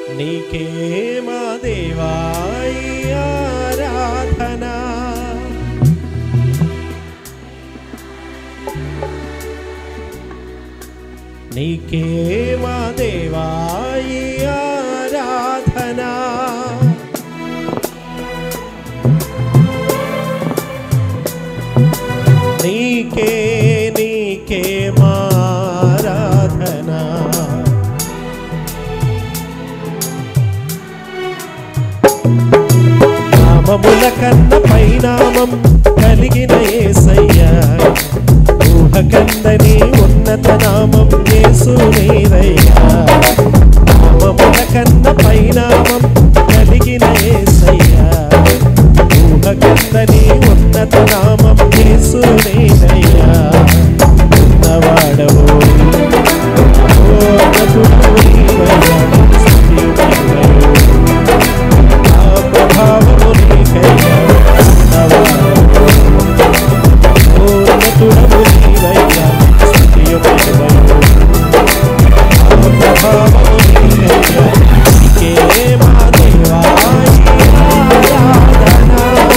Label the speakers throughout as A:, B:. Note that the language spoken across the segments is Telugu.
A: నీకే మా దేవాయి ఆరాధన నీకే మా దేవాయి ఆరాధన నీకే నీకే మా ఆరాధన నామముల కన్న పైనామం కలిగిన ఏసయ్యా ఊహ కందని ఉన్నత నామం యేసునేదయ్యా నామముల కన్న పైనామం కలిగిన ఏసయ్యా ఊహ కందని ఉన్నత నామం యేసునేదయ్యా ఉన్నవాడవు ఓ నటుడు నీవయ్యా, స్తుతియుడవయ్యా. ఆ ప్రభావము నీకయ్యా, ఉన్నవాడవు. పూర్ణతుడవు నీవయ్యా, స్తుతియుడవయ్యా. ఆ ప్రభావము నీకయ్యా, నీకే మా దేవా ఆరాధన.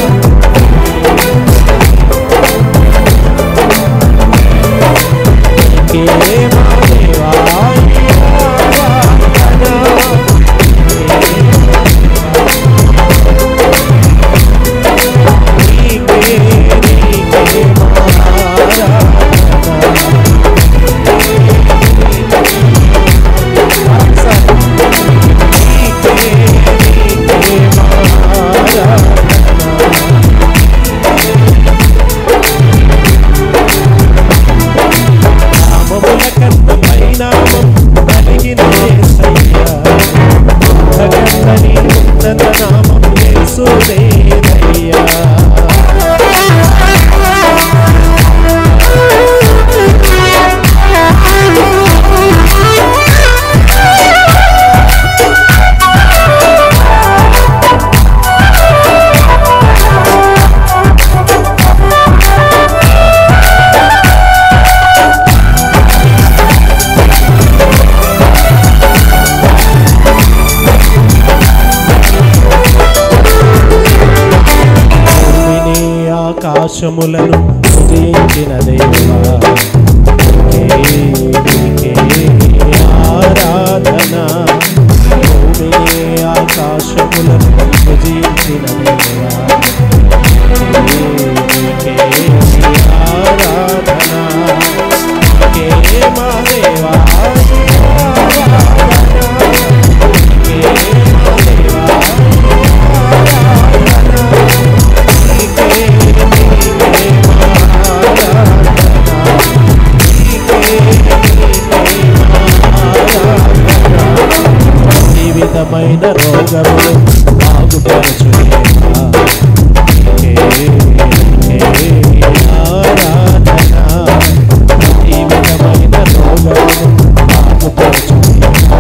A: నీకే మా దేవా ఆరాధన. నీకే నీకే మా ఆరాధన. నీకే నీకే మా ఆరాధన. నామముల కన్న పైనామం కలిగిన యేసయ్యా. భగవంతుని ఉన్నత నామం యేసుదేవయ్యా. భూమిని ఆకాశములను సృజించిన దేవా నీకే, నీకే ఆరాధన భూమిని ఆకాశములను సృజించిన దేవా నీకే, నీకే ఆరాధన నీకే మా దేవా ఆరాధన నీకే మా దేవా జీవితమైన రోగములు బాగుపరచునేవా ఆరాధన జీవితమైన రోగములు బాగుపరచునేవా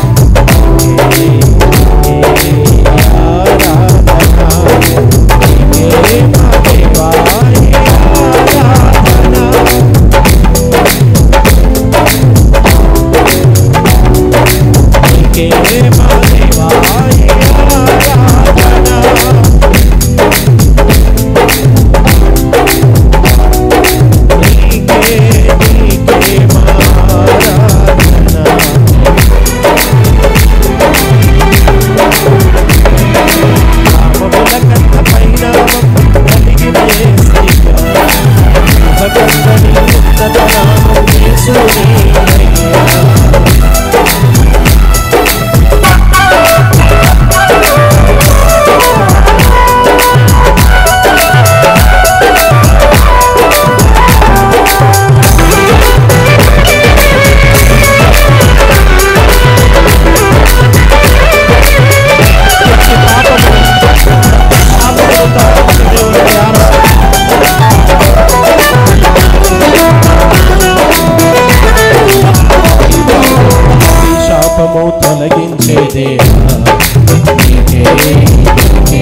A: శాపము తొలగించే దేవా నీకే, నీకే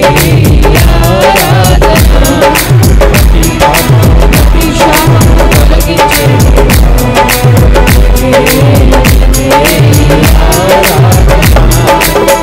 A: ఆరాధన. ప్రతి పాపము, ప్రతి శాపము తొలగించే దేవా నీకే, నీకే ఆరాధన.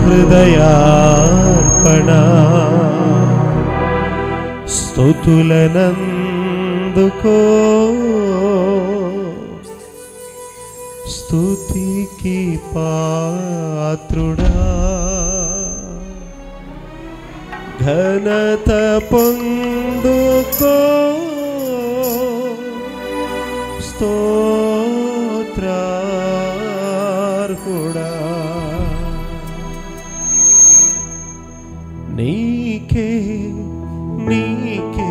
A: హృదయార్పణ స్థుతులనందుకో స్తుతికి పాత్రుడా ఘనత పొందుకో స్తోత్రార్హుడా నీకే నీకే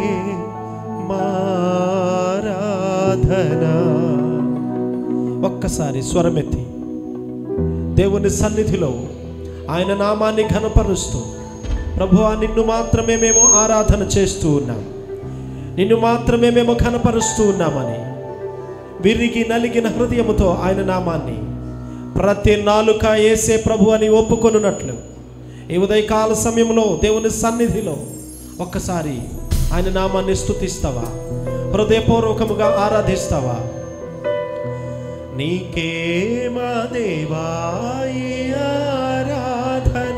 A: మారాధన ఒక్కసారి స్వరమెత్తి దేవుని సన్నిధిలో ఆయన నామాన్ని ఘనపరుస్తూ ప్రభువా నిన్ను మాత్రమే మేము ఆరాధన చేస్తూ ఉన్నాం నిన్ను మాత్రమే మేము ఘనపరుస్తూ ఉన్నామని విరిగి నలిగిన హృదయముతో ఆయన నామాన్ని ప్రతి నాలుక ఏసే ప్రభు అని ఒప్పుకొనున్నట్లు ఈ ఉదయకాల సమయంలో దేవుని సన్నిధిలో ఒక్కసారి ఆయన నామాన్ని స్తుతిస్తావా హృదయపూర్వకముగా ఆరాధిస్తావా నీకే మా దేవా ఈ ఆరాధన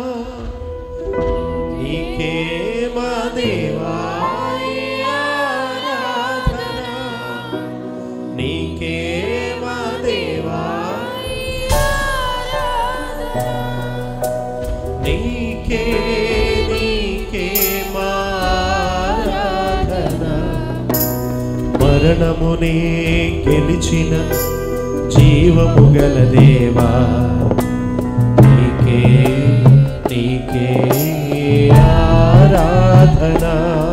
A: నీకే మా దేవా ఈ ఆరాధన నీకే మా దేవా నీకే నీకే మా ఆరాధన మరణమునే గెలిచిన జీవము గల దేవా నీకే నీకే ఆరాధన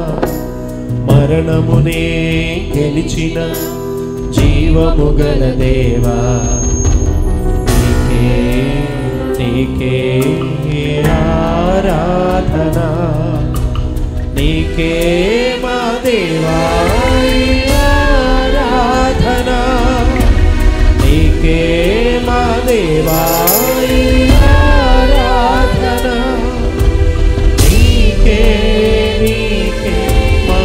A: మరణమునే గెలిచిన జీవము గల దేవా నీకే నీకే ఆరాధన నీకే మా దేవా ఈ ఆరాధన నీకే మా దేవా ఈ ఆరాధన నీకే నీకే మా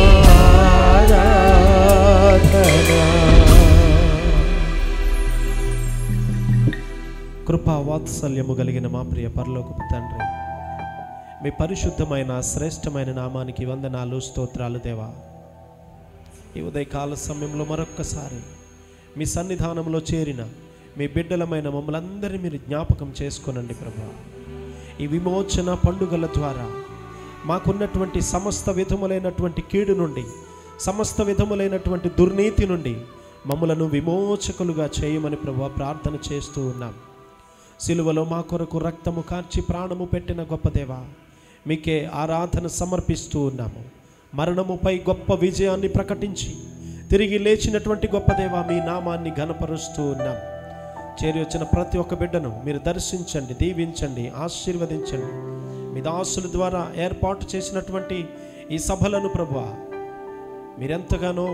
A: ఆరాధన కృపా వాత్సల్యము కలిగిన మా ప్రియ పరలోకపు తండ్రి మీ పరిశుద్ధమైన శ్రేష్టమైన నామానికి వందనాలు స్తోత్రాలు దేవా ఈ ఉదయకాల సమయంలో మరొక్కసారి మీ సన్నిధానంలో చేరిన మీ బిడ్డలమైన మమ్మల్ని అందరినీ మీరు జ్ఞాపకం చేసుకోనండి ప్రభా ఈ విమోచన పండుగల ద్వారా మాకున్నటువంటి సమస్త విధములైనటువంటి కీడు నుండి సమస్త విధములైనటువంటి దుర్నీతి నుండి మమ్మలను విమోచకులుగా చేయమని ప్రభా ప్రార్థన చేస్తూ ఉన్నాం సిలువలో మా కొరకు రక్తము కార్చి ప్రాణము పెట్టిన గొప్ప దేవా మీకే ఆరాధన సమర్పిస్తూ ఉన్నాము మరణముపై గొప్ప విజయాన్ని ప్రకటించి తిరిగి లేచినటువంటి గొప్ప దేవా మీ నామాన్ని ఘనపరుస్తూ ఉన్నాం చేరి వచ్చిన ప్రతి ఒక్క బిడ్డను మీరు దర్శించండి దీవించండి ఆశీర్వదించండి మీ దాసుల ద్వారా ఏర్పాటు చేసినటువంటి ఈ సభలను ప్రభువా మీరెంతగానో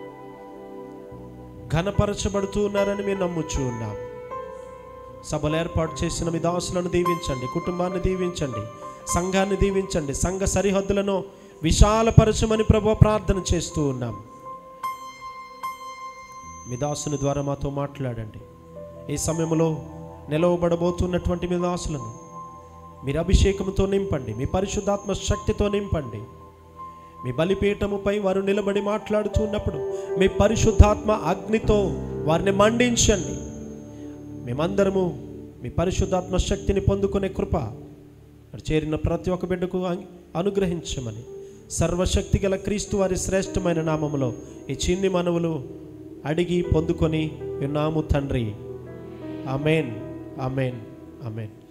A: ఘనపరచబడుతూ ఉన్నారని మేము నమ్ముచూ ఉన్నాం సభలు ఏర్పాటు చేసిన మీ దాసులను దీవించండి కుటుంబాన్ని దీవించండి సంఘాన్ని దీవించండి సంఘ సరిహద్దులను విశాలపరచమని ప్రభు ప్రార్థన చేస్తూ ఉన్నాం మీ దాసుని ద్వారా మాతో మాట్లాడండి ఈ సమయంలో నిలవబడబోతున్నటువంటి మీ దాసులను మీరు అభిషేకంతో నింపండి మీ పరిశుద్ధాత్మ శక్తితో నింపండి మీ బలిపీఠముపై వారు నిలబడి మాట్లాడుతున్నప్పుడు మీ పరిశుద్ధాత్మ అగ్నితో వారిని మండించండి మేమందరము మీ పరిశుద్ధాత్మ శక్తిని పొందుకునే కృప మరి చేరిన ప్రతి ఒక్క బిడ్డకు అను- అనుగ్రహించమని సర్వశక్తి గల క్రీస్తు వారి శ్రేష్టమైన నామములో ఈ చిన్ని మనవులు అడిగి పొందుకొని విన్నాము తండ్రి అమేన్ అమేన్ అమేన్